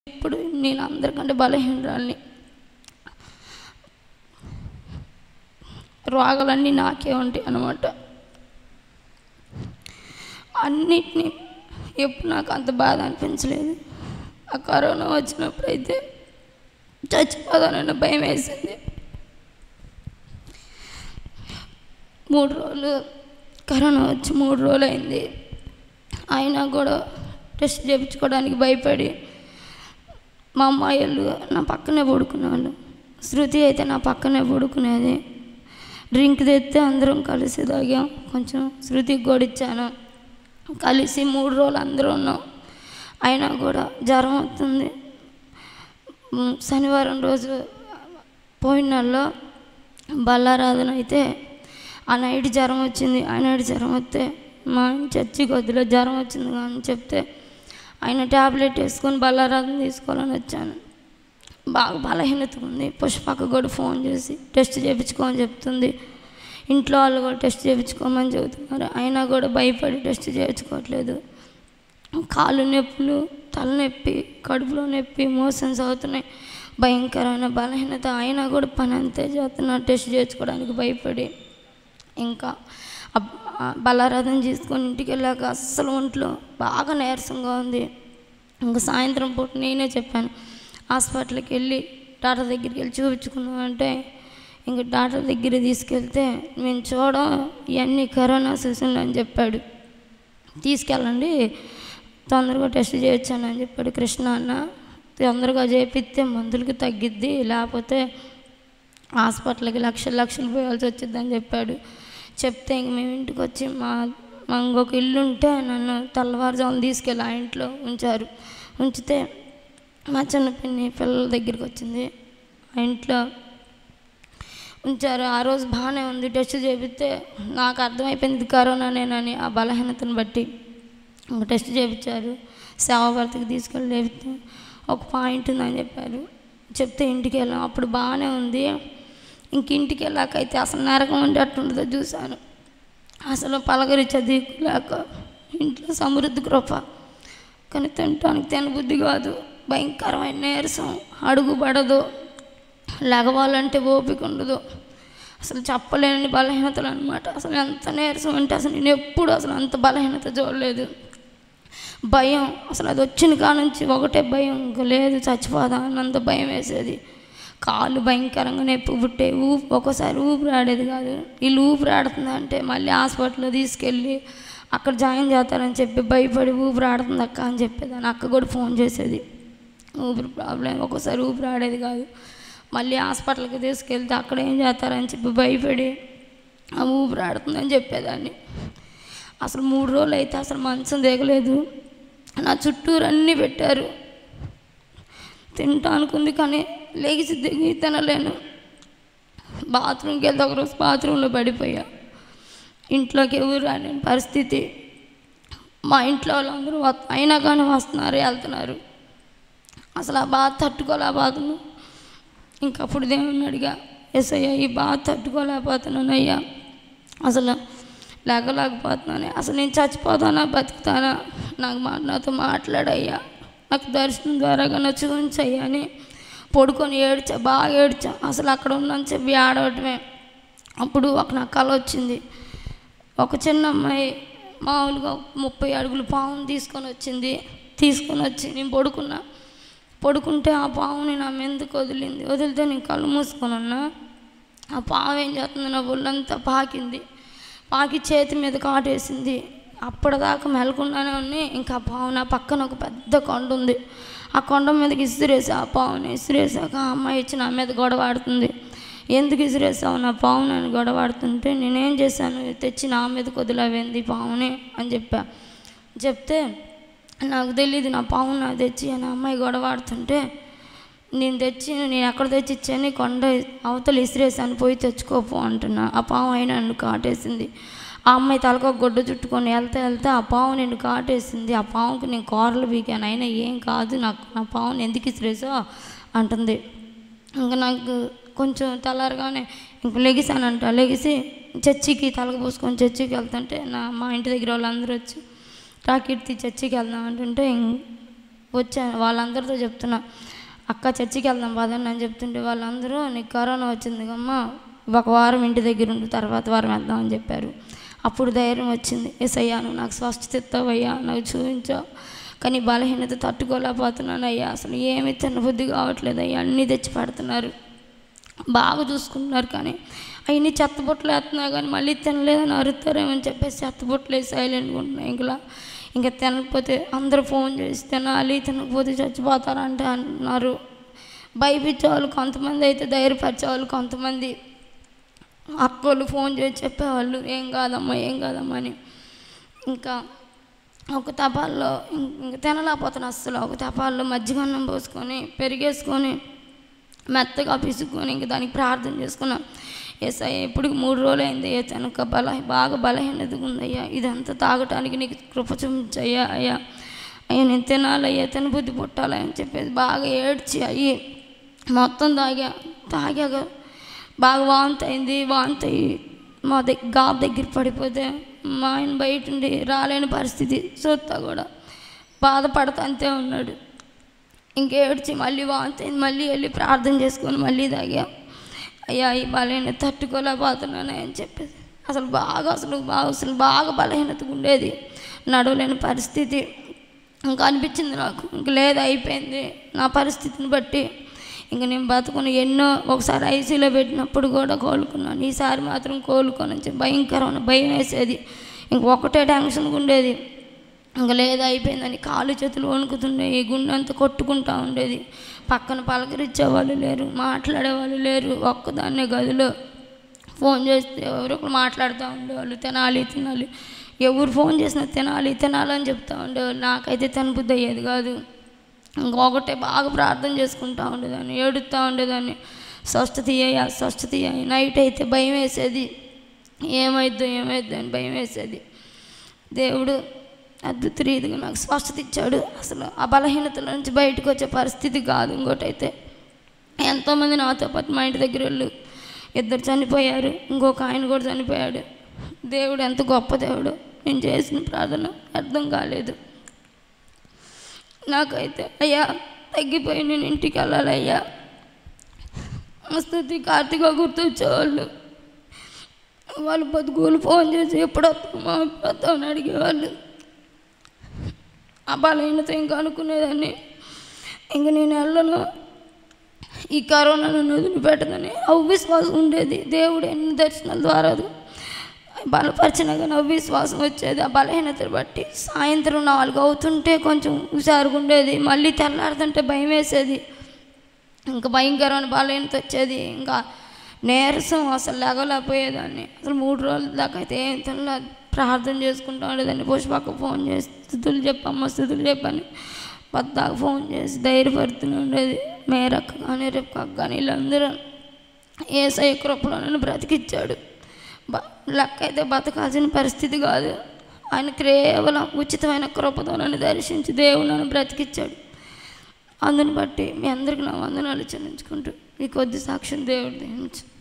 ఇప్పుడు నేను అందరికంటే బలహీనరాల్ని రోగాలన్నీ నాకే ఉంటాయి అన్నమాట అన్నిటినీ ఎప్పుడు నాకు అంత బాధ అనిపించలేదు ఆ కరోనా వచ్చినప్పుడు అయితే చచ్చిపోదానన్న భయం వేసింది మూడు రోజులు కరోనా వచ్చి మూడు రోజులు అయింది అయినా కూడా టెస్ట్ చేయించుకోవడానికి భయపడి మా అమ్మాయిలు నా పక్కనే పడుకునేవాళ్ళు శృతి అయితే నా పక్కనే పడుకునేది డ్రింక్ తెస్తే అందరం కలిసి తాగాం కొంచెం శృతికి కూడా ఇచ్చాను కలిసి మూడు రోజులు అందరూ ఉన్నాం అయినా కూడా జ్వరం అవుతుంది మ్, శనివారం రోజు పోయిన నెలలో బల్లారాధన అయితే ఆ నైట్ జ్వరం వచ్చింది ఆ నైట్ జ్వరం వస్తే మా ఆయన చర్చి కొద్దిలో జ్వరం వచ్చింది కానీ చెప్తే ఆయన ట్యాబ్లెట్ వేసుకొని బల్లారాధన తీసుకోవాలని వచ్చాను బాగా బలహీనతగా ఉంది పుష్పక్క కూడా ఫోన్ చేసి టెస్ట్ చేయించుకోమని చెప్తుంది ఇంట్లో వాళ్ళు కూడా టెస్ట్ చేయించుకోమని చెబుతున్నారు అయినా కూడా భయపడి టెస్ట్ చేయించుకోవట్లేదు కాళ్ళు నొప్పులు తలనొప్పి కడుపులో నొప్పి మోషన్స్ అవుతున్నాయి భయంకరమైన బలహీనత అయినా కూడా పని అంతే చేస్తున్నా టెస్ట్ చేయించుకోవడానికి భయపడి ఇంకా అబ్- ఆ బలారాధన చేసుకొని ఇంటికి వెళ్ళాక అస్సలు ఒంట్లో బాగా నీరసంగా ఉంది ఇంకా సాయంత్రం పూట నేనే చెప్పాను హాస్పిటల్కి వెళ్ళి డాక్టర్ దగ్గరికి వెళ్ళి చూపించుకున్నాం అంటే ఇంకా డాక్టర్ దగ్గర తీసుకెళ్తే మేము చూడం ఇవన్నీ కరోనా సూచనలు అని చెప్పాడు తీసుకెళ్ళండి తొందరగా టెస్ట్ చేయొచ్చాను అని చెప్పాడు కృష్ణ అన్న తొందరగా చేపిస్తే మందులకి తగ్గిద్ది లేకపోతే హాస్పిటల్కి లక్షలు లక్షలు పోయాల్సి వచ్చింది అని చెప్పాడు చెప్తే ఇంక మేము ఇంటికి వచ్చి మా మా ఇంకొక ఇల్లు ఉంటే నన్ను తెల్లవారుజామున తీసుకెళ్ళి ఆ ఇంట్లో ఉంచారు ఉంచితే మా చిన్న పిన్ని పిల్లల దగ్గరికి వచ్చింది ఆ ఇంట్లో ఉంచారు ఆ రోజు బాగానే ఉంది టెస్ట్ చేపిస్తే నాకు అర్థమైపోయింది ఇది కరోనానేనని ఆ బలహీనతను బట్టి ఇంక టెస్ట్ చేయించారు సేవాభర్తకి తీసుకెళ్ళి చేపిస్తే ఒక పాయింట్ ఉందని చెప్పారు చెప్తే ఇంటికి వెళ్ళాం అప్పుడు బాగానే ఉంది ఇంక ఇంటికి వెళ్ళాకైతే అసలు నరకం అంటే అట్టుంటుందో చూశాను అసలు పలకరించే దిక్కు లేక ఇంట్లో సమృద్ధి కృప కానీ తినటానికి తినబుద్ధి కాదు భయంకరమైన నీరసం అడుగు పడదు లెగవాలంటే ఓపిక ఉండదు అసలు చెప్పలేని బలహీనతలు అనమాట అసలు ఎంత నీరసం అంటే అసలు నేను ఎప్పుడు అసలు అంత బలహీనత చూడలేదు భయం అసలు అది వచ్చిన కాడ నుంచి ఒకటే భయం ఇంకా లేదు చచ్చిపోదా అన్నంత భయం వేసేది కాళ్ళు భయంకరంగా నొప్పి పుట్టే ఊపి ఒక్కోసారి ఊపిరి ఆడేది కాదు వీళ్ళు ఊపిరి ఆడుతుందంటే మళ్ళీ హాస్పిటల్లో తీసుకెళ్ళి అక్కడ జాయిన్ చేస్తారని చెప్పి భయపడి ఊపిరి ఆడుతుంది అక్క అని చెప్పేదాన్ని అక్క కూడా ఫోన్ చేసేది ఊపిరి ప్రాబ్లం ఒక్కోసారి ఊపిరి ఆడేది కాదు మళ్ళీ హాస్పిటల్కి తీసుకెళ్తే అక్కడ ఏం చేస్తారని చెప్పి భయపడి ఆ ఊపిరి ఆడుతుందని చెప్పేదాన్ని అసలు మూడు రోజులు అయితే అసలు మంచం దిగలేదు నా చుట్టూరు అన్నీ పెట్టారు తింటా అనుకుంది కానీ లేచి దిగి తినలేను బాత్రూమ్కి వెళ్తే ఒకరోజు బాత్రూంలో పడిపోయా ఇంట్లోకి ఎవరు రాని పరిస్థితి మా ఇంట్లో వాళ్ళందరూ వత్- అయినా కానీ వస్తున్నారు వెళ్తున్నారు అసలు ఆ బాధ తట్టుకోలేకపోతున్నాను ఇంకప్పుడు దేవుని అడిగా ఎస్ అయ్యా ఈ బాధ తట్టుకోలేకపోతున్నాను అయ్యా అసలు లేకలేకపోతున్నాను అసలు నేను చచ్చిపోతానా బతుకుతానా నాకు మా నాతో మాట్లాడయ్యా నాకు దర్శనం ద్వారాగా నా చూపించయ్యా అని పడుకొని ఏడ్చా బాగా ఏడ్చా అసలు అక్కడ ఉన్నాను చెప్పి ఆడవటమే అప్పుడు ఒక నా కళ వచ్చింది ఒక చిన్న అమ్మాయి మామూలుగా ముప్పై అడుగులు పావును తీసుకొని వచ్చింది తీసుకొని వచ్చి నేను పడుకున్నా పడుకుంటే ఆ పావుని నా మీదకి వదిలింది వదిలితే నేను కళ్ళు మూసుకొని ఉన్నా ఆ పాము ఏం చేస్తుంది నా ఒళ్ళంతా పాకింది పాకి చేతి మీద కాటేసింది అప్పటిదాకా మెలకుండానే ఉన్నాయి ఇంకా ఆ పావు నా పక్కన ఒక పెద్ద కొండ ఉంది ఆ కొండ మీదకి ఇసిరేసి ఆ పావుని ఇసిరేసాక ఆ అమ్మాయి వచ్చి నా మీద గొడవ ఆడుతుంది ఎందుకు ఇసిరేసావు నా పావు నన్ను గొడవ ఆడుతుంటే నేనేం చేశాను తెచ్చి నా మీద కొద్దిలవేంది పావుని అని చెప్పా చెప్తే నాకు తెలియదు నా పావు నా తెచ్చి నా అమ్మాయి గొడవ ఆడుతుంటే నేను తెచ్చి నేను ఎక్కడ తెచ్చి ఇచ్చాను కొండ అవతల ఇసిరేసాను పోయి తెచ్చుకోపో అంటున్నా ఆ పాము అయినా నన్ను కాటేసింది ఆ అమ్మాయి తలకు ఒక గుడ్డ చుట్టుకొని వెళ్తే వెళ్తే ఆ పాము నిన్ను కాటేసింది ఆ పాముకి నేను కూరలు పీకాను అయినా ఏం కాదు నాకు నా పావుని ఎందుకు ఇసిరేసో అంటుంది ఇంకా నాకు కొంచెం తెల్లారగానే ఇంక లెగిసానంట లెగిసి చర్చికి తలకు పోసుకొని చర్చికి వెళ్తుంటే నా మా ఇంటి దగ్గర వాళ్ళందరూ వచ్చి రాకీర్తి చర్చికి వెళ్దాం అంటుంటే ఇం- వచ్చాను వాళ్ళందరితో చెప్తున్నా అక్క చర్చికి వెళ్దాం పదండి అని చెప్తుంటే వాళ్ళందరూ నీకు కరోనా వచ్చింది అమ్మా ఒక వారం ఇంటి దగ్గర ఉండి తర్వాత వారం వెళ్దాం అని చెప్పారు అప్పుడు ధైర్యం వచ్చింది ఎసయ్యా నువ్వు నాకు స్వస్థత ఇస్తావయ్యా నాకు చూపించావు కానీ బలహీనత తట్టుకోలేకపోతున్నాను అయ్యా అసలు ఏమీ తినబుద్ధి కావట్లేదు అయ్యా అన్నీ తెచ్చి పెడుతున్నారు బాగా చూసుకుంటున్నారు కానీ అవన్నీ చెత్తబుట్టలు వేస్తున్నా కానీ మళ్ళీ తినలేదని అరుతారేమని చెప్పేసి చెత్తబుట్టలు వేసి సైలెంట్గా ఉంటున్నాయి ఇంకా ఇంకా తినకపోతే అందరూ ఫోన్ చేసి తినాలి తినకపోతే చచ్చిపోతారంటే అంటున్నారు భయపించే వాళ్ళు కొంతమంది అయితే ధైర్యపరిచే వాళ్ళు కొంతమంది అక్కలు ఫోన్ చేసి చెప్పేవాళ్ళు ఏం కాదమ్మా ఏం కాదమ్మా అని ఇంకా ఒక తపాల్లో ఇంక తినలేకపోతాను అస్సలు ఒక తపాల్లో మజ్జిగన్నం పోసుకొని పెరిగేసుకొని మెత్తగా పిసుకొని ఇంక దానికి ప్రార్థన చేసుకున్నాం ఏసయ్య ఇప్పుడు మూడు రోజులు అయింది ఏ తనక బల బాగా బలహీనతగా ఉందయ్యా ఇదంతా తాగటానికి నీకు కృప చూపించయ్యా అయ్యా అయ్యా నేను తినాలయ్యా తినబుద్ధి పుట్టాలి అని చెప్పేసి బాగా ఏడ్చి అయ్యి మొత్తం తాగా తాగాక బాగా వాంతి అయింది వాంతి అయ్యి మా దగ్గర గాబ్ దగ్గర పడిపోతే మా ఆయన బయట ఉండి రాలేని పరిస్థితి చూస్తా కూడా బాధపడతా అంతే ఉన్నాడు ఇంకేడ్చి మళ్ళీ వాంతి అయింది మళ్ళీ వెళ్ళి ప్రార్థన చేసుకొని మళ్ళీ తాగా అయ్యా ఈ బలహీనత తట్టుకోలేకపోతున్నాను అని చెప్పేసి అసలు బాగా అసలు బాగా అసలు బాగా బలహీనతగా ఉండేది నడవలేని పరిస్థితి ఇంకా అనిపించింది నాకు ఇంక లేదు అయిపోయింది నా పరిస్థితిని బట్టి ఇంక నేను బతుకుని ఎన్నో ఒకసారి ఐసీలో పెట్టినప్పుడు కూడా కోలుకున్నాను ఈసారి మాత్రం కోలుకోనని చెప్పి భయంకరమైన భయం వేసేది ఇంక ఒకటే టెన్షన్గా ఉండేది ఇంకా లేదు అయిపోయిందని కాలు చేతులు వణుకుతుండేవి గుండె అంతా కొట్టుకుంటా ఉండేది పక్కన పలకరించేవాళ్ళు లేరు మాట్లాడేవాళ్ళు లేరు ఒక్కదాన్నే గదిలో ఫోన్ చేస్తే ఎవరో ఒకరు మాట్లాడుతూ ఉండేవాళ్ళు తినాలి తినాలి ఎవరు ఫోన్ చేసినా తినాలి తినాలని చెప్తూ ఉండేవాళ్ళు నాకైతే తినబుద్ధి అయ్యేది కాదు ఇంకొకటే బాగా ప్రార్థన చేసుకుంటూ ఉండేదాన్ని ఏడుస్తూ ఉండేదాన్ని స్వస్థత ఇయ్యా స్వస్థత ఇయ్య నైట్ అయితే భయం వేసేది ఏమైద్దో ఏమైద్దో అని భయం వేసేది దేవుడు అద్భుత రీతిగా నాకు స్వస్థత ఇచ్చాడు అసలు ఆ బలహీనతల నుంచి బయటకు వచ్చే పరిస్థితి కాదు ఇంకోటైతే ఎంతోమంది నాతో పాటు మా ఇంటి దగ్గర వాళ్ళు ఇద్దరు చనిపోయారు ఇంకొక ఆయన కూడా చనిపోయాడు దేవుడు ఎంత గొప్ప దేవుడు నేను చేసిన ప్రార్థన అర్థం కాలేదు నాకైతే అయ్యా తగ్గిపోయి నేను ఇంటికి వెళ్ళాలి అయ్యా మస్తు కార్తీక గుర్తొచ్చేవాళ్ళు వాళ్ళు బతుకులు ఫోన్ చేసి ఎప్పుడు వస్తామా ఎప్పుడు వస్తామని అడిగేవాళ్ళు ఆ బలహీనత ఇంకా అనుకునేదాన్ని ఇంక నేను వెళ్ళను ఈ కరోనా నన్ను వదిలిపెట్టదని అవిశ్వాసం ఉండేది దేవుడు ఎన్ని దర్శనాల ద్వారా బలపరిచినా కానీ అవిశ్వాసం వచ్చేది ఆ బలహీనతను బట్టి సాయంత్రం నాలుగు అవుతుంటే కొంచెం హుషారుగా ఉండేది మళ్ళీ తెల్లారుతుంటే భయం వేసేది ఇంకా భయంకరమైన బలహీనత వచ్చేది ఇంకా నీరసం అసలు లేగలేకపోయేదాన్ని అసలు మూడు రోజుల దాకా అయితే ఏం తినలే ప్రార్థన చేసుకుంటూ ఉండేదాన్ని పుష్పక్క ఫోన్ చేసి స్థుతులు చెప్పమ్మ స్థుతులు చెప్పని పద్దాకు ఫోన్ చేసి ధైర్యపడుతూనే ఉండేది మేరక్క కానీ రేపు కానీ వీళ్ళందరూ ఏసఐ కృపలో నన్ను బ్రతికిచ్చాడు బ లెక్క అయితే బతకాల్సిన పరిస్థితి కాదు ఆయన కేవలం ఉచితమైన కృపతో నన్ను దర్శించి దేవుడు నన్ను బ్రతికిచ్చాడు అందుని బట్టి మీ అందరికి నా వందనాలు చెల్లించుకుంటూ ఈ కొద్ది సాక్ష్యం దేవుడు దీవించు